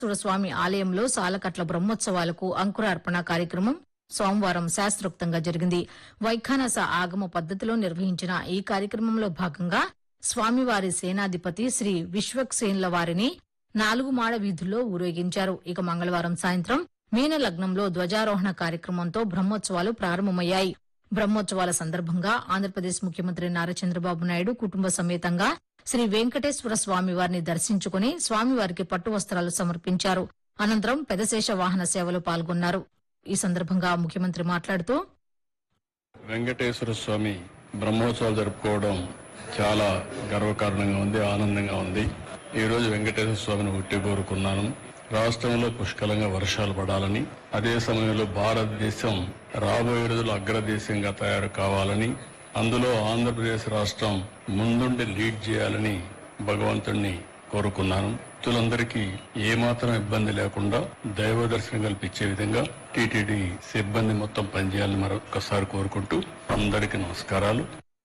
స్వామి ఆలయంలో సాలకట్ల బ్రహ్మోత్సవాలకు అంకురార్పణ కార్యక్రమం సోమవారం శాస్త్రోక్తంగా జరిగింది వైఖానస ఆగమ పద్దతిలో నిర్వహించిన ఈ కార్యక్రమంలో భాగంగా స్వామివారి సేనాధిపతి శ్రీ విశ్వక్సేన్ల వారిని నాలుగు మాడ వీధుల్లో ఊరేగించారు ఇక మంగళవారం సాయంత్రం మీన లగ్నంలో ధ్వజారోహణ కార్యక్రమంతో బ్రహ్మోత్సవాలు ప్రారంభమయ్యాయి బ్రహ్మోత్సవాల సందర్భంగా ఆంధ్రప్రదేశ్ ముఖ్యమంత్రి నారా చంద్రబాబు నాయుడు కుటుంబ సమేతంగా శ్రీ వెంకటేశ్వర స్వామి వారిని దర్శించుకుని స్వామివారికి పట్టు వస్త్రాలు సమర్పించారు అనంతరం పెదశేష వాహన సేవలో పాల్గొన్నారు ఈ సందర్భంగా ముఖ్యమంత్రి మాట్లాడుతూ వెంకటేశ్వర స్వామి బ్రహ్మోత్సవాలు జరుపుకోవడం చాలా గర్వకారణంగా ఉంది ఆనందంగా ఉంది ఈ రోజు వెంకటేశ్వర స్వామిని ఉట్టి కోరుకున్నాను రాష్ట్రంలో పుష్కలంగా వర్షాలు పడాలని అదే సమయంలో భారతదేశం రాబోయే రోజులు అగ్రదేశంగా తయారు కావాలని అందులో ఆంధ్రప్రదేశ్ రాష్ట్రం ముందుండి లీడ్ చేయాలని భగవంతుణ్ణి కోరుకున్నాను భక్తులందరికీ ఏమాత్రం ఇబ్బంది లేకుండా దైవ దర్శనం కల్పించే విధంగా టీటీడీ సిబ్బంది మొత్తం పనిచేయాలని మరొకసారి కోరుకుంటూ అందరికీ నమస్కారాలు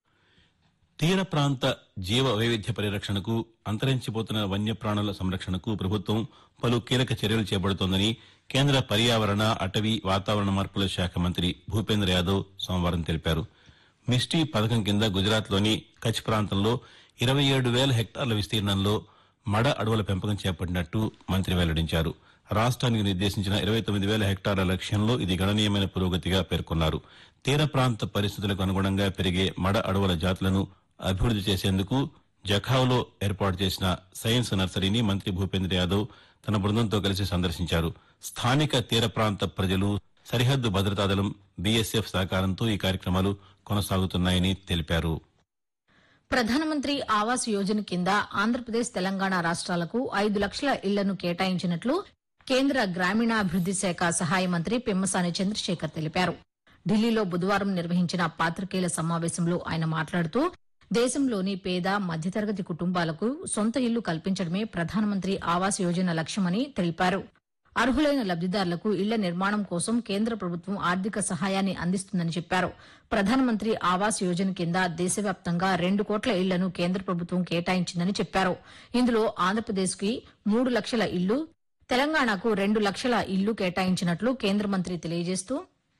తీర ప్రాంత జీవ వైవిధ్య పరిరక్షణకు అంతరించిపోతున్న వన్యప్రాణుల సంరక్షణకు ప్రభుత్వం పలు కీలక చర్యలు చేపడుతోందని కేంద్ర పర్యావరణ అటవీ వాతావరణ మార్పుల శాఖ మంత్రి భూపేంద్ర యాదవ్ సోమవారం తెలిపారు మిస్టీ పథకం కింద గుజరాత్లోని కచ్ ప్రాంతంలో ఇరవై ఏడు వేల హెక్టార్ల విస్తీర్ణంలో మడ అడవుల పెంపకం చేపట్టినట్టు మంత్రి వెల్లడించారు రాష్ట్రానికి నిర్దేశించిన ఇరవై తొమ్మిది వేల హెక్టార్ల లక్ష్యంలో ఇది గణనీయమైన పురోగతిగా పేర్కొన్నారు తీర ప్రాంత పరిస్థితులకు అనుగుణంగా పెరిగే మడ అడవుల జాతులను అభివృద్ది చేసేందుకు జఖావ్లో ఏర్పాటు చేసిన సైన్స్ నర్సరీని మంత్రి భూపేంద్ర యాదవ్ తన బృందంతో కలిసి సందర్శించారు స్థానిక తీర ప్రాంత ప్రజలు సరిహద్దు భద్రతా దళం బీఎస్ఎఫ్ సహకారంతో ఈ కార్యక్రమాలు కొనసాగుతున్నాయని తెలిపారు ప్రధానమంత్రి ఆవాస్ యోజన కింద ఆంధ్రప్రదేశ్ తెలంగాణ రాష్ట్రాలకు ఐదు లక్షల ఇళ్లను కేటాయించినట్లు కేంద్ర గ్రామీణాభివృద్ది శాఖ సహాయ మంత్రి పెమ్మసాని చంద్రశేఖర్ తెలిపారు ఢిల్లీలో బుధవారం నిర్వహించిన పాత్రికేయుల సమావేశంలో ఆయన మాట్లాడుతూ దేశంలోని పేద మధ్యతరగతి కుటుంబాలకు సొంత ఇల్లు కల్పించడమే ప్రధానమంత్రి ఆవాస్ యోజన లక్ష్యమని తెలిపారు అర్హులైన లబ్దిదారులకు ఇళ్ల నిర్మాణం కోసం కేంద్ర ప్రభుత్వం ఆర్థిక సహాయాన్ని అందిస్తుందని చెప్పారు ప్రధానమంత్రి ఆవాస్ యోజన కింద దేశవ్యాప్తంగా రెండు కోట్ల ఇళ్లను కేంద్ర ప్రభుత్వం కేటాయించిందని చెప్పారు ఇందులో ఆంధ్రప్రదేశ్కి మూడు లక్షల ఇళ్లు తెలంగాణకు రెండు లక్షల ఇళ్లు కేటాయించినట్లు కేంద్ర మంత్రి తెలియజేస్తూ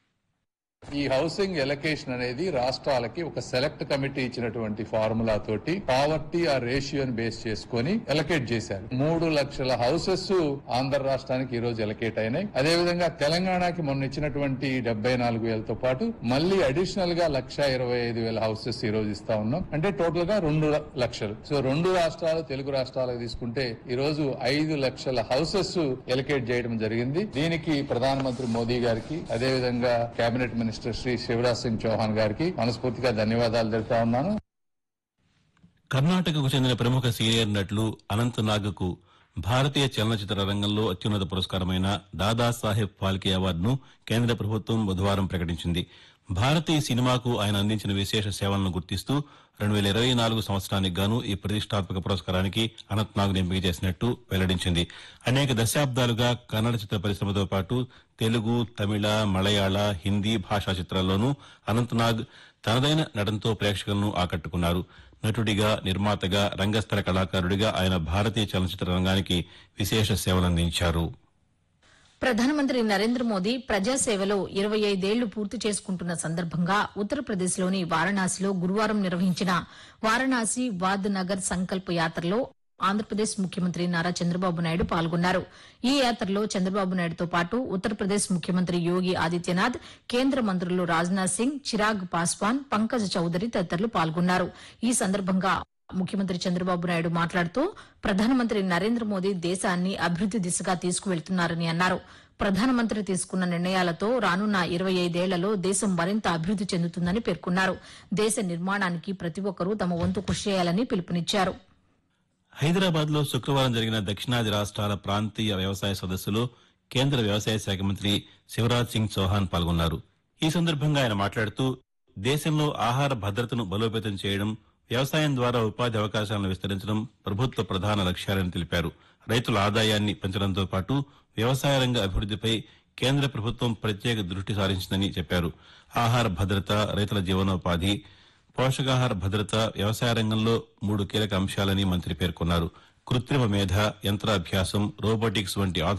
ఈ హౌసింగ్ ఎలకేషన్ అనేది రాష్ట్రాలకి ఒక సెలెక్ట్ కమిటీ ఇచ్చినటువంటి ఫార్ములా తోటి పావర్టీ ఆ రేషియోని బేస్ చేసుకొని ఎలకేట్ చేశారు మూడు లక్షల హౌసెస్ ఆంధ్ర రాష్ట్రానికి ఈ రోజు ఎలకేట్ అయినాయి అదేవిధంగా తెలంగాణకి మొన్న ఇచ్చినటువంటి డెబ్బై నాలుగు వేలతో పాటు మళ్ళీ అడిషనల్ గా లక్ష ఇరవై ఐదు వేల హౌసెస్ ఈ రోజు ఇస్తా ఉన్నాం అంటే టోటల్ గా రెండు ల- లక్షలు సో రెండు రాష్ట్రాలు తెలుగు రాష్ట్రాలకు తీసుకుంటే ఈ రోజు ఐదు లక్షల హౌసెస్ ఎలకేట్ చేయడం జరిగింది దీనికి ప్రధానమంత్రి మోదీ గారికి అదేవిధంగా కేబినెట్ మినిస్టర్ శ్రీ శివరాజ్ సింగ్ చౌహాన్ గారికి మనస్ఫూర్తిగా ధన్యవాదాలు తెలుపుతా ఉన్నాను కర్ణాటకకు చెందిన ప్రముఖ సీనియర్ నటులు అనంత్ నాగ్కు భారతీయ చలనచిత్ర రంగంలో అత్యున్నత పురస్కారమైన దాదాసాహెబ్ ఫాల్కే అవార్డును కేంద్ర ప్రభుత్వం బుధవారం ప్రకటించింది భారతీయ సినిమాకు ఆయన అందించిన విశేష సేవలను గుర్తిస్తూ రెండు వేల ఇరవై నాలుగు సంవత్సరానికి గాను ఈ ప్రతిష్టాత్మక పురస్కారానికి అనంత్ నాగ్ను ఎంపిక చేసినట్టు వెల్లడించింది అనేక దశాబ్దాలుగా కన్నడ చిత్ర పరిశ్రమతో పాటు తెలుగు తమిళ మలయాళ హిందీ భాషా చిత్రాల్లోనూ అనంత్ నాగ్ తనదైన నటనతో ప్రేక్షకులను ఆకట్టుకున్నారు నటుడిగా నిర్మాతగా రంగస్థల కళాకారుడిగా ఆయన భారతీయ చలనచిత్ర రంగానికి విశేష సేవలందించారు ప్రధానమంత్రి నరేంద్ర మోదీ ప్రజాసేవలో ఇరవై ఐదేళ్లు పూర్తి చేసుకుంటున్న సందర్భంగా ఉత్తరప్రదేశ్లోని వారణాసిలో గురువారం నిర్వహించిన వారణాసి వాద్ నగర్ సంకల్ప యాత్రలో ఆంధ్రప్రదేశ్ ముఖ్యమంత్రి నారా చంద్రబాబు నాయుడు పాల్గొన్నారు ఈ యాత్రలో చంద్రబాబు నాయుడుతో పాటు ఉత్తరప్రదేశ్ ముఖ్యమంత్రి యోగి ఆదిత్యనాథ్ కేంద్ర మంత్రులు రాజ్నాథ్ సింగ్ చిరాగ్ పాస్వాన్ పంకజ్ చౌదరి తదితరులు పాల్గొన్నారు ఈ సందర్భంగా ముఖ్యమంత్రి చంద్రబాబు నాయుడు మాట్లాడుతూ ప్రధానమంత్రి నరేంద్ర మోదీ దేశాన్ని అభివృద్ది దిశగా తీసుకువెళ్తున్నారని అన్నారు ప్రధానమంత్రి తీసుకున్న నిర్ణయాలతో రానున్న ఇరవై ఐదేళ్లలో దేశం మరింత అభివృద్ది చెందుతుందని పేర్కొన్నారు దేశ నిర్మాణానికి ప్రతి ఒక్కరూ తమ వంతు కృషి చేయాలని పిలుపునిచ్చారు హైదరాబాద్ లో శుక్రవారం జరిగిన దక్షిణాది రాష్ట్రాల ప్రాంతీయ వ్యవసాయ సదస్సులో కేంద్ర వ్యవసాయ శాఖ మంత్రి శివరాజ్ సింగ్ చౌహాన్ పాల్గొన్నారు ఈ సందర్భంగా ఆయన మాట్లాడుతూ దేశంలో ఆహార భద్రతను బలోపేతం చేయడం వ్యవసాయం ద్వారా ఉపాధి అవకాశాలను విస్తరించడం ప్రభుత్వ ప్రధాన లక్ష్యాలని తెలిపారు రైతుల ఆదాయాన్ని పెంచడంతో పాటు వ్యవసాయ రంగ అభివృద్దిపై కేంద్ర ప్రభుత్వం ప్రత్యేక దృష్టి సారించిందని చెప్పారు ఆహార భద్రత రైతుల జీవనోపాధి పోషకాహార భద్రత వ్యవసాయ రంగంలో మూడు కీలక అంశాలని మంత్రి పేర్కొన్నారు కృత్రిమ మేధ యంత్రాభ్యాసం రోబోటిక్స్ వంటి